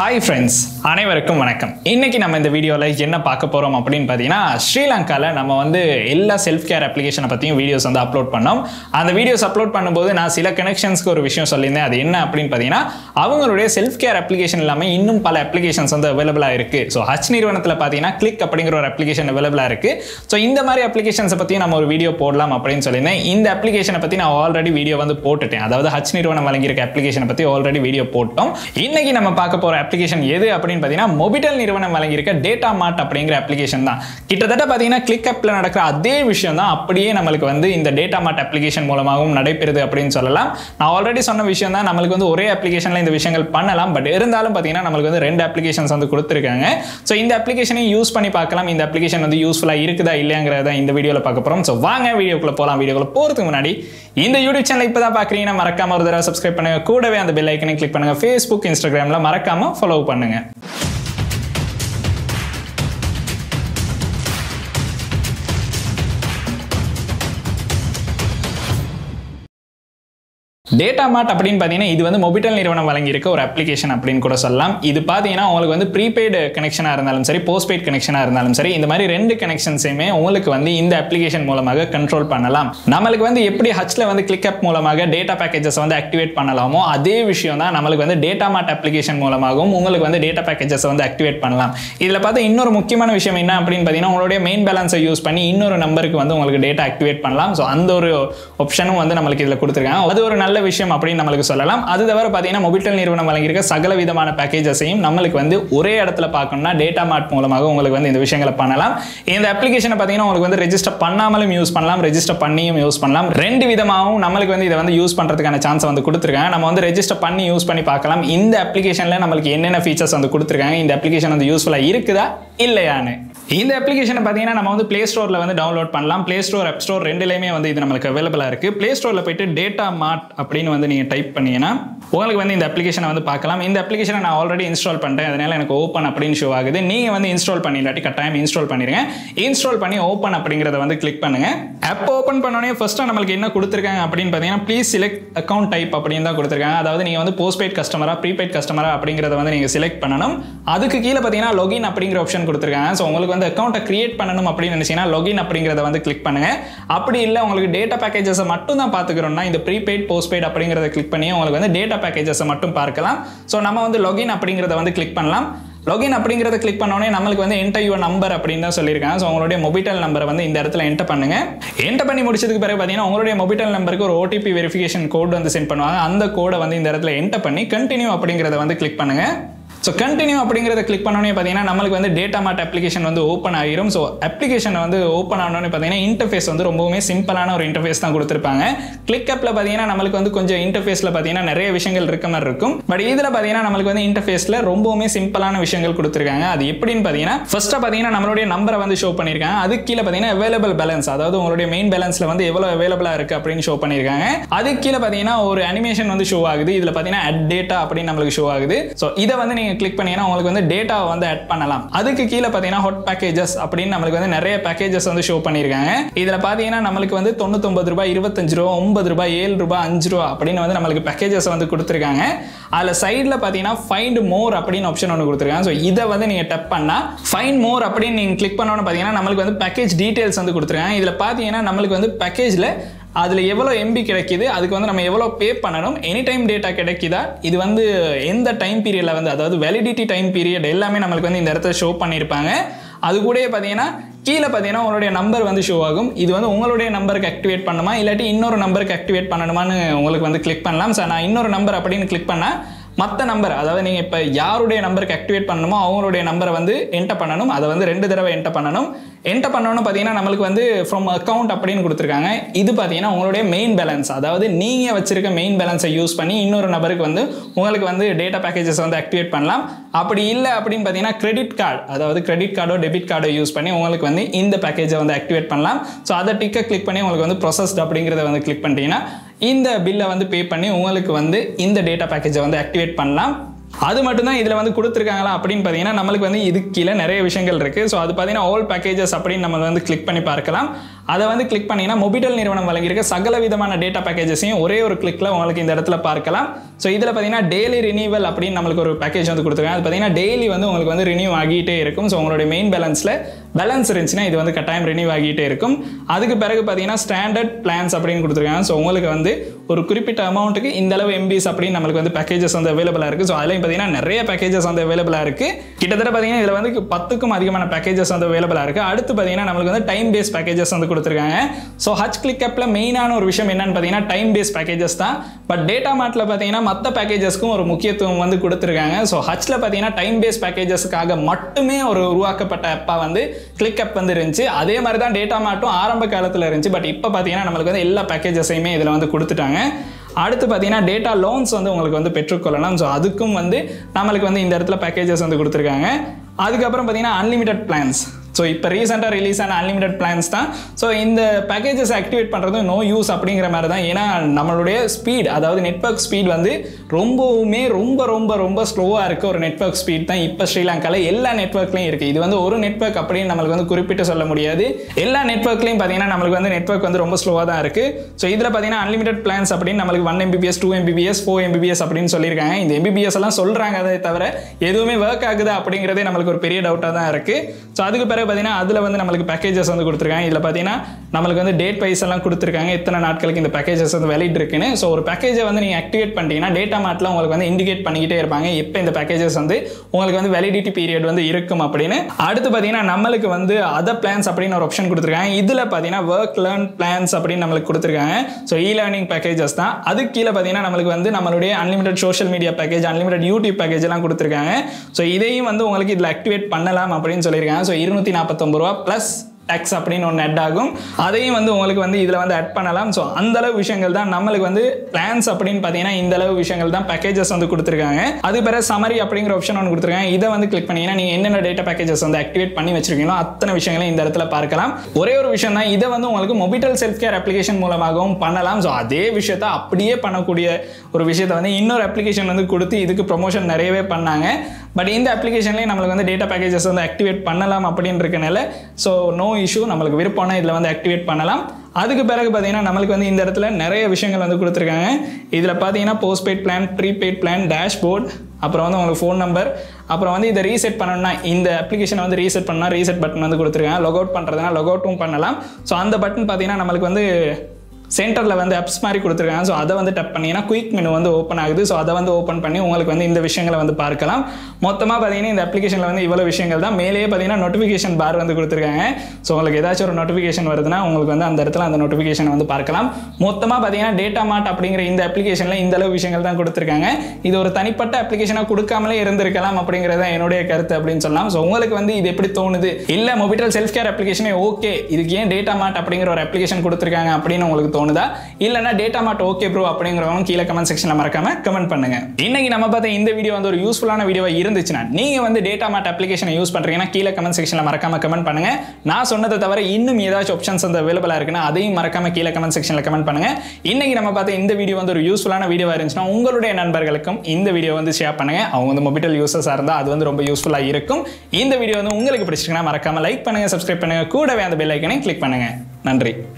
hi friends அனைவருக்கும் வணக்கம் இன்னைக்கு நம்ம இந்த வீடியோவில் என்ன பார்க்க போகிறோம் அப்படின்னு பார்த்தீங்கன்னா ஸ்ரீலங்காவில் நம்ம வந்து எல்லா செல்ஃப் கேர் அப்ளிகேஷனை பற்றியும் வீடியோஸ் வந்து அப்லோட் பண்ணோம் அந்த வீடியோஸ் அப்லோட் பண்ணும்போது நான் சில கனெக்ஷன்ஸ்க்கு ஒரு விஷயம் சொல்லியிருந்தேன் அது என்ன அப்படின்னு பார்த்தீங்கன்னா அவங்களுடைய செல்ஃப் கேர் அப்ளிகேஷன் இல்லாமல் இன்னும் பல அப்ளிகேஷன்ஸ் வந்து அவைலபிளாக இருக்குது ஸோ ஹச் நிறுவனத்தில் பார்த்தீங்கன்னா கிளிக் அப்படிங்கிற ஒரு அப்ளிகேஷன் அவைலபிளாக இருக்குது ஸோ இந்த மாதிரி அப்ளிகேஷன்ஸை பற்றியும் நம்ம ஒரு வீடியோ போடலாம் அப்படின்னு சொல்லியிருந்தேன் இந்த அப்ளிகேஷனை பற்றி நான் ஆல்ரெடி வீடியோ வந்து போட்டுட்டேன் அதாவது ஹச் நிறுவனம் வழங்கியிருக்க அப்ளிகேஷனை பற்றி ஆல்ரெடி வீடியோ போட்டோம் இன்னைக்கு நம்ம பார்க்க போகிற அப்ளிகேஷன் எது அப்படின்னு பார்த்தீங்கன்னா மொபிட்டல் நிறுவனம் வழங்கியிருக்க டேட்டா மார்ட் அப்படிங்கிற அப்ளிகேஷன் தான் கிட்டத்தட்ட பார்த்தீங்கன்னா கிளிக் அப்பில் நடக்கிற அதே விஷயம் தான் அப்படியே நம்மளுக்கு வந்து இந்த டேட்டா மார்ட் அப்ளிகேஷன் மூலமாகவும் நடைபெறுது அப்படின்னு சொல்லலாம் நான் ஆல்ரெடி சொன்ன விஷயம் தான் நம்மளுக்கு வந்து ஒரே அப்ளிகேஷனில் இந்த விஷயங்கள் பண்ணலாம் பட் இருந்தாலும் பார்த்தீங்கன்னா நம்மளுக்கு வந்து ரெண்டு அப்ளிகேஷன்ஸ் வந்து கொடுத்துருக்காங்க ஸோ இந்த அப்ளிகேஷனையும் யூஸ் பண்ணி பார்க்கலாம் இந்த அப்ளிகேஷன் வந்து யூஸ்ஃபுல்லாக இருக்குதா இல்லையாங்கிறத இந்த வீடியோவில் பார்க்க போகிறோம் ஸோ வாங்க வீடியோக்குள்ள போகலாம் வீடியோக்குள்ள போகிறதுக்கு முன்னாடி இந்த யூடியூப் சேனல் இப்போ தான் பார்க்குறீங்கன்னா மறக்காம ஒரு தடவை சப்ஸ்கிரைப் பண்ணுங்க கூடவே அந்த பெல் ஐக்கனை கிளிக் பண்ணுங்க ஃபேஸ்புக் இன்ஸ்டாகிராமில் மறக்காம ஃபாலோ பண்ணுங்க டேட்டா மார்ட் அப்படின்னு பார்த்தீங்கன்னா இது வந்து மொபிட்டல் நிறுவனம் வழங்கியிருக்க ஒரு அப்ளிகேஷன் அப்படின்னு கூட சொல்லலாம் இது பார்த்தீங்கன்னா உங்களுக்கு வந்து ப்ரீபெய்டு கனெக்ஷனாக இருந்தாலும் சரி போஸ்ட்பெய்ட் கனெக்ஷனாக இருந்தாலும் சரி இந்த மாதிரி ரெண்டு கனெக்ஷன்ஸையுமே உங்களுக்கு வந்து இந்த அப்ளிகேஷன் மூலமாக கண்ட்ரோல் பண்ணலாம் நம்மளுக்கு வந்து எப்படி ஹச்சில் வந்து கிளிக் அப் மூலமாக டேட்டா பேக்கேஜஸ் வந்து ஆக்டிவேட் பண்ணலாமோ அதே விஷயம் தான் நம்மளுக்கு வந்து டேட்டா மார்ட் அப்ளிகேஷன் மூலமாகவும் உங்களுக்கு வந்து டேட்டா பேக்கேஜஸ் வந்து ஆக்டிவேட் பண்ணலாம் இதில் பார்த்து இன்னொரு முக்கியமான விஷயம் என்ன அப்படின்னு பார்த்தீங்கன்னா உங்களுடைய மெயின் பேலன்ஸை யூஸ் பண்ணி இன்னொரு நம்பருக்கு வந்து உங்களுக்கு டேட்டா ஆக்டிவேட் பண்ணலாம் ஸோ அந்த ஒரு ஆப்ஷனும் வந்து நம்மளுக்கு இதில் கொடுத்துருக்காங்க அது ஒரு நல்ல விஷயம் அப்படின்னு நம்மளுக்கு சொல்லலாம் அது தவிர பார்த்தீங்கன்னா மொபிட்டல் நிறுவனம் வழங்கியிருக்க சகல விதமான பேக்கேஜஸையும் நம்மளுக்கு வந்து ஒரே இடத்துல பார்க்கணும்னா டேட்டா மார்ட் மூலமாக உங்களுக்கு வந்து இந்த விஷயங்களை பண்ணலாம் இந்த அப்ளிகேஷனை பார்த்தீங்கன்னா உங்களுக்கு வந்து ரெஜிஸ்டர் பண்ணாமலும் யூஸ் பண்ணலாம் ரெஜிஸ்டர் பண்ணியும் யூஸ் பண்ணலாம் ரெண்டு விதமாகவும் நம்மளுக்கு வந்து இதை வந்து யூஸ் பண்ணுறதுக்கான சான்ஸ் வந்து கொடுத்துருக்காங்க நம்ம வந்து ரெஜிஸ்டர் பண்ணி யூஸ் பண்ணி பார்க்கலாம் இந்த அப்ளிகேஷனில் நம்மளுக்கு என்னென்ன ஃபீச்சர்ஸ் வந்து கொடுத்துருக்காங்க இந்த அப்ளிகேஷன் வந்து யூஸ்ஃபுல்லாக இருக்குதா இல்லையான்னு இந்த அப்ளிகேஷனை பார்த்தீங்கன்னா நம்ம வந்து ப்ளே ஸ்டோரில் வந்து டவுன்லோட் பண்ணலாம் ப்ளே ஸ்டோர் அப் ஸ்டோர் ரெண்டுலேயுமே வந்து இது நம்மளுக்கு அவைலபிளாக இருக்குது ப்ளே ஸ்டோரில் போயிட்டு டேட்டா மார்ட் அப்படின்னு வந்து நீங்கள் டைப் பண்ணீங்கன்னா உங்களுக்கு வந்து இந்த அப்ளிகேஷனை வந்து பார்க்கலாம் இந்த அப்ளிகேஷனை நான் ஆல்ரெடி இன்ஸ்டால் பண்ணிட்டேன் அதனால எனக்கு ஓப்பன் அப்படின்னு ஷோ ஆகுது நீங்கள் வந்து இன்ஸ்டால் பண்ணி இல்லாட்டி கட்டாயம் இன்ஸ்டால் பண்ணிடுங்க இன்ஸ்டால் பண்ணி ஓப்பன் அப்படிங்கிறத வந்து கிளிக் பண்ணுங்க ஆப் ஓப்பன் பண்ணோடனே ஃபர்ஸ்ட்டாக நம்மளுக்கு என்ன கொடுத்துருக்காங்க அப்படின்னு பார்த்தீங்கன்னா ப்ளீஸ் செலக்ட் அக்கௌண்ட் டைப் அப்படின்னு தான் கொடுத்துருக்காங்க அதாவது நீங்கள் வந்து போஸ்ட்பெய்ட் கஸ்டமரா ப்ரீபெய்ட் கஸ்டமரா அப்படிங்கிறத வந்து நீங்கள் செலக்ட் பண்ணணும் அதுக்கு கீழே பார்த்தீங்கன்னா login அப்படிங்கிற ஆப்ஷன் கொடுத்துருக்காங்க ஸோ உங்களுக்கு வந்து அக்கௌண்ட்டை கிரியேட் பண்ணணும் அப்படின்னு நினைச்சீங்கன்னா login அப்படிங்கிறத வந்து கிளிக் பண்ணுங்க அப்படி இல்லை உங்களுக்கு டேட்டா பேக்கேஜஸை மட்டும் தான் பார்த்துக்கிறோம்னா இந்த ப்ரீபெய்ட் போஸ்ட்பெய்ட் அப்படிங்கிறத கிளிக் பண்ணி உங்களுக்கு வந்து டேட்டா பேக்கேஜஸை மட்டும் பார்க்கலாம் ஸோ நம்ம வந்து login அப்படிங்கிறத வந்து கிளிக் பண்ணலாம் login அப்படிங்கிறத கிளிக் பண்ணோடனே நம்மளுக்கு வந்து என்டர் யுவர் நம்பர் அப்படின்னு தான் சொல்லியிருக்காங்க ஸோ உங்களுடைய மொபைல் நம்பரை வந்து இந்த இடத்துல என்டர் பண்ணுங்க என்டர் பண்ணி முடிச்சதுக்கு பிறகு பார்த்தீங்கன்னா உங்களுடைய மொபைல் நம்பருக்கு ஒரு ஓடிபி வெரிஃபிகேஷன் கோட் வந்து சென்ட் பண்ணுவாங்க அந்த கோடை வந்து இந்த இடத்துல என்டர் பண்ணி கண்டினியூ அப்படிங்கிறத வந்து கிளிக் பண்ணுங்க ஸோ கண்டினியூ அப்படிங்கிறத கிளிக் பண்ணோன்னே பார்த்தீங்கன்னா நம்மளுக்கு வந்து டேட்டா மார்ட் அப்ளிகேஷன் வந்து ஓப்பன் ஆகிரும் ஸோ அப்ளிகேஷன் வந்து ஓப்பன் ஆனோடனே பார்த்தீங்கன்னா இன்டர்ஃபேஸ் வந்து ரொம்பவுமே சிம்பிளான ஒரு இன்டர்ஃபேஸ் தான் கொடுத்துருப்பாங்க கிளிக் அப்பில் பார்த்தீங்கன்னா நம்மளுக்கு வந்து கொஞ்சம் இன்டர்ஃபேஸில் பார்த்தீங்கன்னா நிறைய விஷயங்கள் இருக்க மாதிரி இருக்கும் பட் இதில் பார்த்தீங்கன்னா நம்மளுக்கு வந்து இன்டர்ஃபேஸில் ரொம்பவுமே சிம்பிளான விஷயங்கள் கொடுத்துருக்காங்க அது எப்படின்னு பார்த்தீங்கன்னா ஃபர்ஸ்ட்டாக பார்த்தீங்கன்னா நம்மளுடைய நம்பரை வந்து ஷோ பண்ணியிருக்காங்க அதுக்கு கீழே பார்த்தீங்கன்னா அவைலபிள் பேலன்ஸ் அதாவது உங்களுடைய மெயின் பேலன்ஸில் வந்து எவ்வளோ அவைலபிளாக இருக்குது அப்படின்னு ஷோ பண்ணியிருக்காங்க அதுக்கு கீழே பார்த்தீங்கன்னா ஒரு அனிமேஷன் வந்து ஷோ ஆகுது இதில் பார்த்தீங்கன்னா அட் டேட்டா அப்படின்னு நம்மளுக்கு ஷோ ஆகுது ஸோ இதை வந்து நீங்கள் கிளிக் பண்ணீங்கன்னா உங்களுக்கு வந்து டேட்டாவை வந்து ஆட் பண்ணலாம் அதுக்கு கீழே பார்த்தீங்கன்னா ஹாட் பேக்கேஜஸ் அப்படின்னு நம்மளுக்கு வந்து நிறைய பேக்கேஜஸ் வந்து ஷோ பண்ணியிருக்காங்க இதில் பார்த்தீங்கன்னா நம்மளுக்கு வந்து தொண்ணூத்தொம்பது ரூபாய் இருபத்தஞ்சு ரூபா ஒன்பது ரூபாய் ஏழு ரூபாய் அஞ்சு ரூபா அப்படின்னு வந்து நம்மளுக்கு பேக்கேஜஸ் வந்து கொடுத்துருக்காங்க அதில் சைடில் பார்த்தீங்கன்னா ஃபைண்ட் மோர் அப்படின்னு ஆப்ஷன் ஒன்று கொடுத்துருக்காங்க ஸோ இதை வந்து நீங்கள் டப் பண்ணால் ஃபைண்ட் மோர் அப்படின்னு நீங்கள் கிளிக் பண்ணோன்னு பார்த்தீங்கன்னா நம்மளுக்கு வந்து பேக்கேஜ் டீட்டெயில்ஸ் வந்து கொடுத்துருக்காங்க இதில் பார்த்தீங்கன்னா நம்மளுக்கு வந்து பேக்கேஜில் அதில் எவ்வளோ எம்பி கிடைக்குது அதுக்கு வந்து நம்ம எவ்வளோ பே பண்ணணும் எனி டைம் டேட்டா கிடைக்குதா இது வந்து எந்த டைம் பீரியடில் வந்து அதாவது வேலிடிட்டி டைம் பீரியட் எல்லாமே நம்மளுக்கு வந்து இந்த இடத்துல ஷோ பண்ணியிருப்பாங்க அது கூடயே பார்த்தீங்கன்னா கீழே பார்த்தீங்கன்னா உங்களுடைய நம்பர் வந்து ஷோ ஆகும் இது வந்து உங்களுடைய நம்பருக்கு ஆக்டிவேட் பண்ணுமா இல்லாட்டி இன்னொரு நம்பருக்கு ஆக்டிவேட் பண்ணணுமான்னு உங்களுக்கு வந்து கிளிக் பண்ணலாம் சார் நான் இன்னொரு நம்பர் அப்படின்னு கிளிக் பண்ணால் மற்ற நம்பர் அதாவது நீங்கள் இப்போ யாருடைய நம்பருக்கு ஆக்டிவேட் பண்ணணுமோ அவங்களுடைய நம்பரை வந்து என்டர் பண்ணணும் அதை வந்து ரெண்டு தடவை என்டர் பண்ணணும் என்டர் பண்ணோன்னு பார்த்தீங்கன்னா நம்மளுக்கு வந்து ஃப்ரம் அக்கௌண்ட் அப்படின்னு கொடுத்துருக்காங்க இது பார்த்தீங்கன்னா உங்களுடைய மெயின் பேலன்ஸ் அதாவது நீங்கள் வச்சிருக்க மெயின் பேலன்ஸை யூஸ் பண்ணி இன்னொரு நபருக்கு வந்து உங்களுக்கு வந்து டேட்டா பேக்கேஜஸ் வந்து ஆக்டிவேட் பண்ணலாம் அப்படி இல்லை அப்படின்னு பார்த்தீங்கன்னா கிரெடிட் கார்டு அதாவது கிரெடிட் கார்டோ டெபிட் கார்டோ யூஸ் பண்ணி உங்களுக்கு வந்து இந்த பேக்கேஜை வந்து ஆக்டிவேட் பண்ணலாம் ஸோ அதை டிக்கை கிளிக் பண்ணி உங்களுக்கு வந்து ப்ரொசஸ்ட் அப்படிங்கிறத வந்து கிளிக் பண்ணிட்டீங்கன்னா இந்த பில்லை வந்து பே பண்ணி உங்களுக்கு வந்து இந்த டேட்டா பேக்கேஜை வந்து ஆக்டிவேட் பண்ணலாம் அது மட்டும்தான் இதில் வந்து கொடுத்துருக்காங்களா அப்படின்னு பார்த்தீங்கன்னா நம்மளுக்கு வந்து இதுக்கு கீழே நிறைய விஷயங்கள் இருக்குது ஸோ அது பார்த்தீங்கன்னா ஆல் பேக்கேஜஸ் அப்படின்னு நம்ம வந்து கிளிக் பண்ணி பார்க்கலாம் அதை வந்து கிளிக் பண்ணீங்கன்னா மொபிட்டல் நிறுவனம் வழங்கியிருக்க சகல விதமான டேட்டா பேக்கேஜஸையும் ஒரே ஒரு கிளிக்கில் உங்களுக்கு இந்த இடத்துல பார்க்கலாம் ஸோ இதில் பார்த்தீங்கன்னா டெய்லி ரினியூவல் அப்படின்னு நம்மளுக்கு ஒரு பேக்கேஜ் வந்து கொடுத்துருக்காங்க அது பார்த்தீங்கன்னா டெய்லி வந்து உங்களுக்கு வந்து ரினியூ ஆகிட்டே இருக்கும் ஸோ உங்களுடைய மெயின் பேலன்ஸில் பேலன்ஸ் இருந்துச்சுன்னா இது வந்து கட்டாயம் ரினியூ ஆகிட்டே இருக்கும் அதுக்கு பிறகு பார்த்தீங்கன்னா ஸ்டாண்டர்ட் பிளான்ஸ் அப்படின்னு கொடுத்துருக்காங்க ஸோ உங்களுக்கு வந்து ஒரு குறிப்பிட்ட அமௌண்ட்டுக்கு இந்த அளவு எம்பிஸ் அப்படின்னு நம்மளுக்கு வந்து பேக்கேஜஸ் வந்து அவைலபிளாக இருக்குது ஸோ அதுலேயும் பார்த்தீங்கன்னா நிறைய பேக்கேஜஸ் வந்து அவைலபிளாக இருக்குது கிட்டத்தட்ட பார்த்தீங்கன்னா இதில் வந்து பத்துக்கும் அதிகமான பேக்கேஜஸ் வந்து அவைலபிளாக இருக்குது அடுத்து பார்த்தீங்கன்னா நம்மளுக்கு வந்து டைம் பேஸ் பேக்கேஜஸ் வந்து கொடுத்துருக்காங்க ஸோ ஹச் கிளிக் ஆப்பில் மெயினான ஒரு விஷயம் என்னன்னு பார்த்தீங்கன்னா டைம் பேஸ் பேக்கேஜஸ் தான் பட் டேட்டா மார்ட்டில் பார்த்தீங்கன்னா மற்ற பேக்கேஜஸ்க்கும் ஒரு முக்கியத்துவம் வந்து கொடுத்துருக்காங்க ஸோ ஹச்சில் பார்த்தீங்கன்னா டைம் பேஸ் பேக்கேஜஸ்க்காக மட்டுமே ஒரு உருவாக்கப்பட்ட ஆப்பாக வந்து கிளிக் ஆப் வந்து இருந்துச்சு அதே மாதிரி தான் டேட்டா மார்ட்டும் ஆரம்ப காலத்தில் இருந்துச்சு பட் இப்போ பார்த்தீங்கன்னா நம்மளுக்கு வந்து எல்லா பேக்கேஜஸையுமே இதில் வந்து கொடுத்துட்டாங்க அடுத்து பார்த்தீங்கன்னா டேட்டா லோன்ஸ் வந்து உங்களுக்கு வந்து பெற்றுக்கொள்ளலாம் ஸோ அதுக்கும் வந்து நம்மளுக்கு வந்து இந்த இடத்துல பேக்கேஜஸ் வந்து கொடுத்துருக்காங்க அதுக்கப்புறம் பார்த்தீங்கன்னா அன்லிமிட்டட் பிளான்ஸ் ஸோ இப்போ ரீசெண்டாக ரிலீஸ் ஆன அன்லிமிட்டட் பிளான்ஸ் தான் ஸோ இந்த பேக்கேஜஸ் ஆக்டிவேட் பண்ணுறது நோ யூஸ் அப்படிங்கிற மாதிரி தான் ஏன்னா நம்மளுடைய ஸ்பீட் அதாவது நெட்ஒர்க் ஸ்பீட் வந்து ரொம்பவுமே ரொம்ப ரொம்ப ரொம்ப ஸ்லோவாக இருக்க ஒரு நெட்ஒர்க் ஸ்பீட் தான் இப்போ ஸ்ரீலங்காவில் எல்லா நெட்ஒர்க்லையும் இருக்குது இது வந்து ஒரு நெட்ஒர்க் அப்படின்னு நம்மளுக்கு வந்து குறிப்பிட்டு சொல்ல முடியாது எல்லா நெட்ஒர்க்லையும் பார்த்தீங்கன்னா நம்மளுக்கு வந்து நெட்ஒர்க் வந்து ரொம்ப ஸ்லோவாக தான் இருக்குது ஸோ இதில் பார்த்தீங்கன்னா அன்லிமிட்டட் பிளான்ஸ் அப்படின்னு நம்மளுக்கு one MBPS two MBPS four MBPS அப்படின்னு சொல்லியிருக்காங்க இந்த எம்பிபிஎஸ் எல்லாம் சொல்கிறாங்க அதை தவிர எதுவுமே ஒர்க் ஆகுதா அப்படிங்கிறதே நம்மளுக்கு ஒரு பெரிய டவுட்டாக தான் இருக்குது ஸோ அதுக்கு பிறகு பார்த்தீங்கன்னா அதில் வந்து நம்மளுக்கு பேக்கேஜஸ் வந்து கொடுத்துருக்காங்க இதில் பார்த்தீங்கன்னா நம்மளுக்கு வந்து டேட் வைஸ் எல்லாம் கொடுத்துருக்காங்க எத்தனை நாட்களுக்கு இந்த பேக்கேஜஸ் வந்து வெளியிட்டு இருக்குன்னு ஸோ ஒரு பேக்கேஜை வந்து நீங்கள் ஆக்டிவேட் பண்ணிட்டீங்கன்னா டேட்டா மார்ட்டில் உங்களுக்கு வந்து இண்டிகேட் பண்ணிக்கிட்டே இருப்பாங்க எப்போ இந்த பேக்கேஜஸ் வந்து உங்களுக்கு வந்து வேலிடிட்டி பீரியட் வந்து இருக்கும் அப்படின்னு அடுத்து பார்த்தீங்கன்னா நம்மளுக்கு வந்து அதர் பிளான்ஸ் அப்படின்னு ஒரு ஆப்ஷன் கொடுத்துருக்காங்க இதில் பார்த்தீங்கன்னா ஒர்க் லேர்ன் பிளான்ஸ் அப்படின்னு நம்மளுக்கு கொடுத்துருக்காங்க ஸோ இ லேர்னிங் பேக்கேஜஸ் தான் அதுக்கு கீழே பார்த்தீங்கன்னா நம்மளுக்கு வந்து நம்மளுடைய unlimited social media package unlimited YouTube package எல்லாம் கொடுத்துருக்காங்க ஸோ இதையும் வந்து உங்களுக்கு இதில் ஆக்டிவேட் பண்ணலாம் அப்படின்னு சொல்லியிருக்காங்க ஸோ இருநூத்தி நாற்பத்தொம்பது ரூபா ப்ளஸ் டேக்ஸ் அப்படின்னு ஒன்று ஆட் ஆகும் அதையும் வந்து உங்களுக்கு வந்து இதில் வந்து ஆட் பண்ணலாம் ஸோ அந்த அளவு விஷயங்கள் தான் நம்மளுக்கு வந்து பிளான்ஸ் அப்படின்னு பார்த்தீங்கன்னா இந்த அளவு விஷயங்கள் தான் பேக்கேஜஸ் வந்து கொடுத்துருக்காங்க அது பிறகு சமரி அப்படிங்கிற ஆப்ஷன் ஒன்று கொடுத்துருக்காங்க இதை வந்து கிளிக் பண்ணீங்கன்னா நீங்கள் என்னென்ன டேட்டா பேக்கேஜஸ் வந்து ஆக்டிவேட் பண்ணி வச்சிருக்கீங்களோ அத்தனை விஷயங்களையும் இந்த இடத்துல பார்க்கலாம் ஒரே ஒரு விஷயம் தான் இதை வந்து உங்களுக்கு மொபிட்டல் செல்ஃப் கேர் அப்ளிகேஷன் மூலமாகவும் பண்ணலாம் ஸோ அதே விஷயத்த அப்படியே பண்ணக்கூடிய ஒரு விஷயத்தை வந்து இன்னொரு அப்ளிகேஷன் வந்து கொடுத்து இதுக்கு ப்ரொமோஷன் நிறையவே பண்ணாங்க பட் இந்த அப்ளிகேஷன்லேயே நம்மளுக்கு வந்து டேட்டா பேக்கேஜஸ் வந்து ஆக்டிவேட் பண்ணலாம் அப்படின்னு இருக்கனால ஸோ நோ இஷ்யூ நம்மளுக்கு விருப்பம்னா இதில் வந்து ஆக்டிவேட் பண்ணலாம் அதுக்கு பிறகு பார்த்தீங்கன்னா நம்மளுக்கு வந்து இந்த இடத்துல நிறைய விஷயங்கள் வந்து கொடுத்துருக்காங்க இதில் பார்த்தீங்கன்னா postpaid plan prepaid plan dashboard அப்புறம் வந்து உங்களுக்கு ஃபோன் நம்பர் அப்புறம் வந்து இதை ரீசெட் பண்ணணும்னா இந்த அப்ளிகேஷனை வந்து ரீசெட் பண்ணால் ரீசெட் பட்டன் வந்து கொடுத்துருக்காங்க லொக் அவுட் பண்ணுறதுனா லொக் அவுட்டும் பண்ணலாம் ஸோ அந்த பட்டன் பார்த்தீங்கன்னா நம்மளுக்கு வந்து சென்டரில் வந்து அப்ஸ் மாதிரி கொடுத்துருக்காங்க ஸோ அதை வந்து டப் பண்ணிங்கன்னா குயிக் மெனு வந்து ஓப்பன் ஆகுது ஸோ அதை வந்து ஓப்பன் பண்ணி உங்களுக்கு வந்து இந்த விஷயங்களை வந்து பார்க்கலாம் மொத்தமாக பார்த்தீங்கன்னா இந்த அப்ளிகேஷனில் வந்து இவ்வளோ விஷயங்கள் தான் மேலேயே பார்த்தீங்கன்னா நோட்டிஃபிகேஷன் பார் வந்து கொடுத்துருக்காங்க ஸோ உங்களுக்கு ஏதாச்சும் ஒரு நோட்டிஃபிகேஷன் வருதுன்னா உங்களுக்கு வந்து அந்த இடத்துல அந்த நோட்டிஃபிகேஷனை வந்து பார்க்கலாம் மொத்தமாக பார்த்தீங்கன்னா டேட்டா மார்ட் அப்படிங்கிற இந்த அப்ளிகேஷனில் இந்த அளவு விஷயங்கள் தான் கொடுத்துருக்காங்க இது ஒரு தனிப்பட்ட அப்ளிகேஷனாக கொடுக்காமலே இருந்திருக்கலாம் அப்படிங்கிறது தான் என்னுடைய கருத்து அப்படின்னு சொல்லலாம் ஸோ உங்களுக்கு வந்து இது எப்படி தோணுது இல்லை மொபிட்டல் செல்ஃப் கேர் அப்ளிகேஷனே ஓகே இதுக்கு ஏன் டேட்டா மார்ட் அப்படிங்கிற ஒரு அப்ளிகேஷன் கொடுத்துருக்காங்க அப்படின்னு உங்களுக்கு தோணுதா இல்லைனா டேட்டா மார்ட் ஓகே ப்ரோ அப்படிங்கிறவங்க கீழே கமெண்ட் செக்ஷனில் மறக்காம கமெண்ட் பண்ணுங்க இன்னைக்கு நம்ம பார்த்த இந்த வீடியோ வந்து ஒரு யூஸ்ஃபுல்லான வீடியோவாக இருந்துச்சுன்னா நீங்க வந்து டேட்டா மார்ட் அப்ளிகேஷனை யூஸ் பண்றீங்கன்னா கீழே கமெண்ட் செக்ஷனில் மறக்காம கமெண்ட் பண்ணுங்க நான் சொன்னதை தவிர இன்னும் ஏதாச்சும் ஆப்ஷன்ஸ் வந்து அவைலபிளாக இருக்குன்னா அதையும் மறக்காம கீழே கமெண்ட் செக்ஷனில் கமெண்ட் பண்ணுங்க இன்னைக்கு நம்ம பார்த்த இந்த வீடியோ வந்து ஒரு யூஸ்ஃபுல்லான வீடியோவாக இருந்துச்சுன்னா உங்களுடைய நண்பர்களுக்கும் இந்த வீடியோ வந்து ஷேர் பண்ணுங்க அவங்க வந்து மொபைல் யூசர்ஸாக இருந்தால் அது வந்து ரொம்ப யூஸ்ஃபுல்லாக இருக்கும் இந்த வீடியோ வந்து உங்களுக்கு பிடிச்சிருக்குன்னா மறக்காம லைக் பண்ணுங்க சப்ஸ்கிரைப் பண்ணுங்க கூடவே அந்த பெல் ஐக்கனை கிளிக் பண்ணுங்க நன்றி